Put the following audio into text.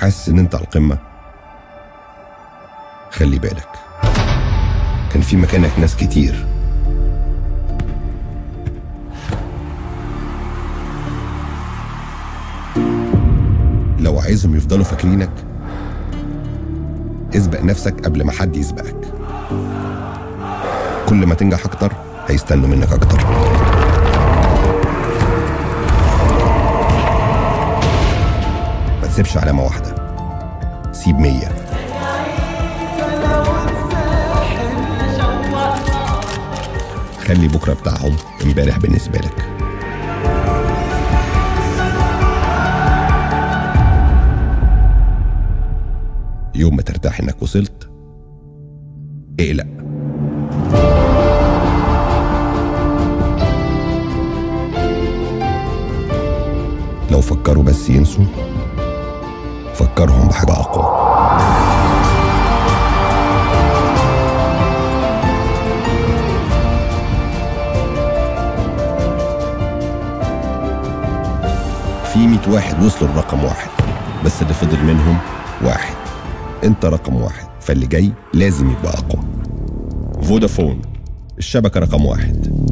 حاسس ان انت على القمة خلي بالك كان في مكانك ناس كتير لو عايزهم يفضلوا فاكرينك اسبق نفسك قبل ما حد يسبقك كل ما تنجح اكتر هيستنوا منك اكتر ما تسيبش علامة واحدة سيب مية خلي بكرة بتاعهم امبارح بالنسبة لك يوم ما ترتاح انك وصلت اقلق لو فكروا بس ينسوا فكرهم بحاجة أقوى في 100 واحد وصلوا لرقم واحد بس اللي فضل منهم واحد انت رقم واحد فاللي جاي لازم يبقى أقوى فودافون الشبكة رقم واحد